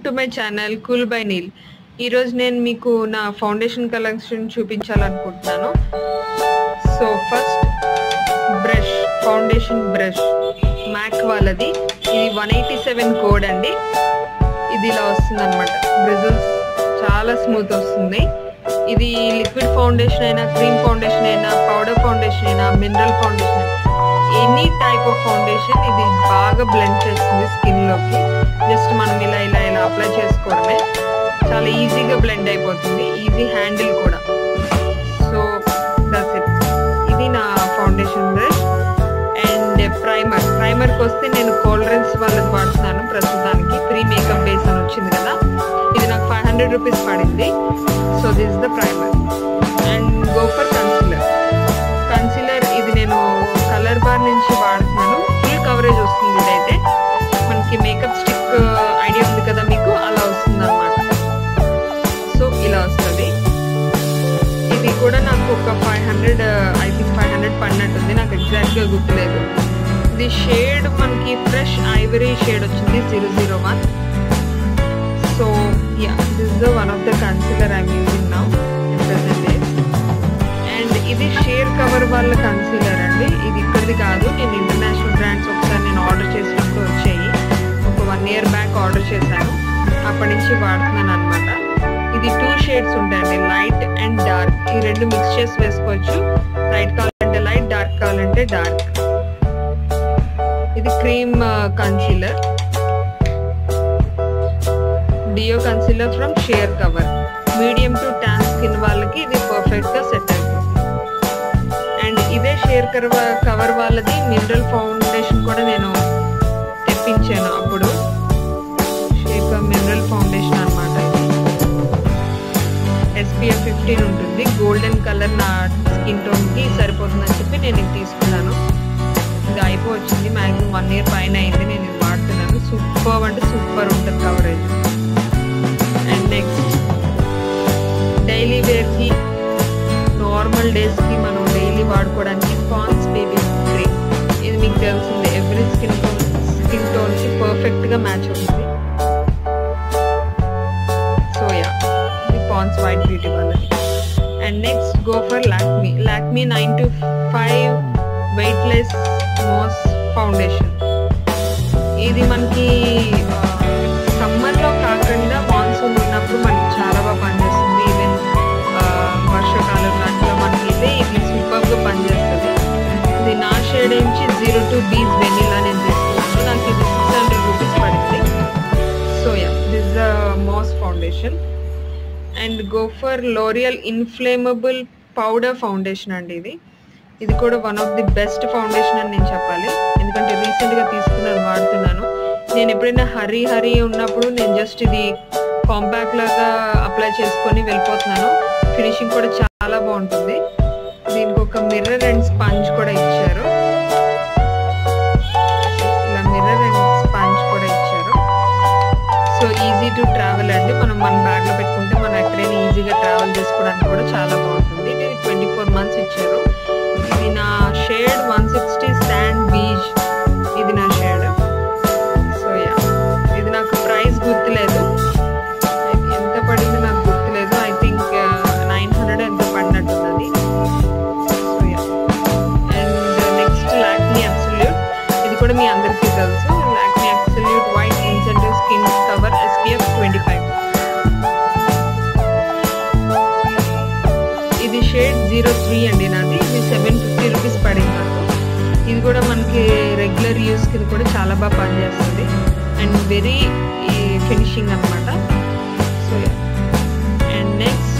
to my channel cool by Neel ఈరోజు నేను మీకు నా ఫౌండేషన్ కలెక్షన్ చూపించాలనుకుంటున్నాను so first brush foundation brush MAC వాళ్ళది ఇది వన్ ఎయిటీ సెవెన్ కోడ్ అండి ఇది ఇలా వస్తుంది అనమాట బ్రిజల్స్ చాలా స్మూత్ వస్తుంది ఇది లిక్విడ్ ఫౌండేషన్ అయినా క్రీమ్ ఫౌండేషన్ అయినా పౌడర్ ఫౌండేషన్ అయినా మినరల్ ఫౌండేషన్ అయినా ఎనీ టైప్ ఆఫ్ ఫౌండేషన్ ఇది బాగా బ్లెండ్ చేస్తుంది స్కిన్ లోకి జస్ట్ మనం ఇలా ఇలా ఇలా అప్లై చేసుకోవడమే చాలా ఈజీగా బ్లెండ్ అయిపోతుంది ఈజీ హ్యాండిల్ కూడా సో దట్స్ ఇట్ ఇది నా ఫౌండేషన్ బ్రష్ అండ్ ప్రైమర్ ప్రైమర్కి వస్తే నేను కోల్డ్రెన్స్ వాళ్ళది వాడుతున్నాను ప్రస్తుతానికి ప్రీ మేకప్ బేస్ అని వచ్చింది కదా ఇది నాకు ఫైవ్ హండ్రెడ్ రూపీస్ పడింది so this the primer and go for concealer concealer ఇది నేను కలర్ బార్ నుంచి వాడుతున్నాను ఫుల్ కవరేజ్ వస్తుంది ఇదైతే మనకి మేకప్ స్టిక్ ఐడియా ఉంది కదా మీకు అలా వస్తుంది అనమాట సో ఇలా వస్తుంది ఇది కూడా నాకు ఒక five hundred I think five hundred పడినట్టుంది నాకు ఎగ్జాక్ట్గా గుర్తులేదు ఇది షేడ్ మనకి ఫ్రెష్ ఐవరీ షేడ్ వచ్చింది zero zero one so yeah this the one of the concealer I'm using now present days and ఇది షేర్ కవర్ వాళ్ళ కన్సీలర్ అండి ఇది ఇక్కడిది కాదు నేను ఇంటర్నేషనల్ బ్రాండ్స్ ఒకసారి నేను ఆర్డర్ చేసినప్పుడు వచ్చాయి ఒక వన్ ఇయర్ బ్యాక్ ఆర్డర్ చేశాను అప్పటి నుంచి వాడుతున్నాను అనమాట ఇది టూ షేడ్స్ ఉంటాయండి లైట్ అండ్ డార్క్ ఈ రెండు మిక్స్ చేసి వేసుకోవచ్చు లైట్ కావాలంటే లైట్ డార్క్ కావాలంటే డార్క్ ఇది cream concealer duo concealer from sheer cover medium to tan skin వాళ్ళకి ఇది పర్ఫెక్ట్ గా సెట్ అయిపోతుంది అండ్ ఇదే షేర్ కవర్ కవర్ వాళ్ళది మినరల్ ఫౌండేషన్ కూడా నేను తెప్పించాను అప్పుడు షేర్ మినరల్ ఫౌండేషన్ అనమాట ఎస్పీఎఫ్ ఫిఫ్టీన్ ఉంటుంది గోల్డెన్ కలర్ నా స్కిన్ టోన్కి సరిపోతుందని చెప్పి నేను ఇది తీసుకున్నాను ఇది అయిపోవచ్చింది మ్యాక్సిమం వన్ ఇయర్ పైన అయింది నేను ఇది వాడుతున్నాను సూపర్ అంటే సూపర్ ఉంటుంది కవరేజ్ అండ్ నెక్స్ట్ డైలీ వేర్కి నార్మల్ డేస్కి మనం డైలీ వాడుకోవడానికి పాన్స్ బేబీ క్రీమ్ ఇది మీకు తెలిసిందే ఎవ్రీ స్కిన్ టోన్ స్కిన్ టోన్కి పర్ఫెక్ట్గా మ్యాచ్ అవుతుంది సో యా ఇది పాన్స్ వైట్ బ్యూటీ వాళ్ళది and next go for Lakme Lakme nine to five weightless mousse foundation ఇది మనకి సమ్మర్లో కాకుండా మాన్సూన్ ఉన్నప్పుడు మనకి చాలా బాగా పనిచేస్తుంది ఈవెన్ వర్షాకాలం దాంట్లో మనకి ఇదే ఇది సూపర్గా పనిచేస్తుంది ఇది నా షేడ్ నుంచి జీరో టు బీస్ వెనీలా నేను తీసుకున్నాను నాకు ఇది సిక్స్ హండ్రెడ్ రూపీస్ పడింది so yeah this the mousse foundation and go for L'Oreal inflammable powder foundation అండి ఇది ఇది కూడా one of the best foundation అని నేను చెప్పాలి ఎందుకంటే రీసెంట్గా తీసుకున్నాను వాడుతున్నాను నేను ఎప్పుడైనా హరీ హరీ ఉన్నప్పుడు నేను జస్ట్ ఇది కాంపాక్ట్ లాగా అప్లై చేసుకొని వెళ్ళిపోతున్నాను ఫినిషింగ్ కూడా చాలా బాగుంటుంది దీనికి ఒక మిర్రర్ అండ్ స్పంజ్ కూడా ఇచ్చారు ఇలా మిర్రర్ అండ్ స్పంజ్ కూడా ఇచ్చారు సో ఈజీ టు ట్రావెల్ అండి మనం మన బ్యాగ్లో పెట్టుకుంటే మనం ఎక్కడైనా ఈజీగా ట్రావెల్ చేసుకోవడానికి కూడా చాలా బాగుంటుంది ఇది ట్వంటీ ఫోర్ మంత్స్ ఇచ్చారు ఇది నా shade one sixty sand beige ఇది నా షేడ్ సో యా ఇది నాకు ప్రైస్ గుర్తులేదు ఎంత పడింది నాకు గుర్తులేదు ఐ థింక్ నైన్ హండ్రెడ్ ఎంత పడినట్టున్నది so yeah and next Lakme absolute ఇది కూడా మీ అందరికీ తెలుసు Lakme absolute white incentive skin cover SPF twenty five ఇది షేడ్ జీరో త్రీ అండి నాది ఇది సెవెన్ ఫిఫ్టీ రూపీస్ పడింది నాకు ఇది కూడా మనకి రెగ్యులర్ యూస్కి కూడా చాలా బాగా పనిచేస్తుంది అండ్ వెరీ ఫినిషింగ్ అనమాట so and next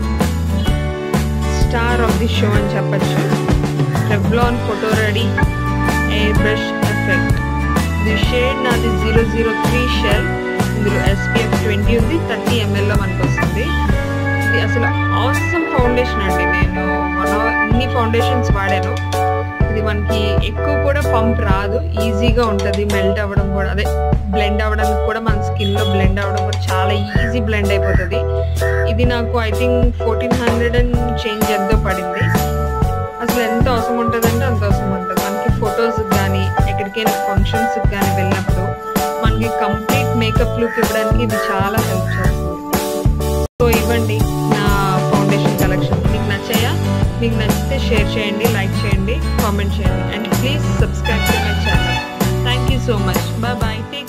star of the show అని చెప్పచ్చు Revlon photo ready air brush effect ఇది షేడ్ నాది జీరో జీరో త్రీ షెల్ ఇందులో ఎస్పీఎఫ్ ట్వంటీ ఉంది థర్టీ ఎంఎల్లో మనకు వస్తుంది ఇది అసలు ఆసమ్ ఫౌండేషన్ అండి నేను వన్ ఇన్ని ఫౌండేషన్స్ వాడాను ఇది మనకి ఎక్కువ కూడా పంప్ రాదు ఈజీగా ఉంటుంది మెల్ట్ అవ్వడం కూడా అదే బ్లెండ్ అవ్వడానికి కూడా మన స్కిన్లో బ్లెండ్ అవ్వడం కూడా చాలా ఈజీ బ్లెండ్ అయిపోతుంది ఇది నాకు I think fourteen hundred and change ఎంతో పడింది అసలు ఎంత అవసరం ఉంటుందంటే అంత అవసరం ఉంటుంది మనకి ఫొటోస్ కానీ ఎక్కడికైనా ఫంక్షన్స్కి కానీ వెళ్ళినప్పుడు మనకి కంప్లీట్ మేకప్ లుక్ ఇవ్వడానికి ఇది చాలా హెల్ప్ చేస్తుంది సో ఇవ్వండి నా ఫౌండేషన్ కలెక్షన్ మీకు నచ్చాయా మీకు నచ్చితే షేర్ చేయండి లైక్ చేయండి కామెంట్ చేయండి and please subscribe to my channel thank you so much bye bye take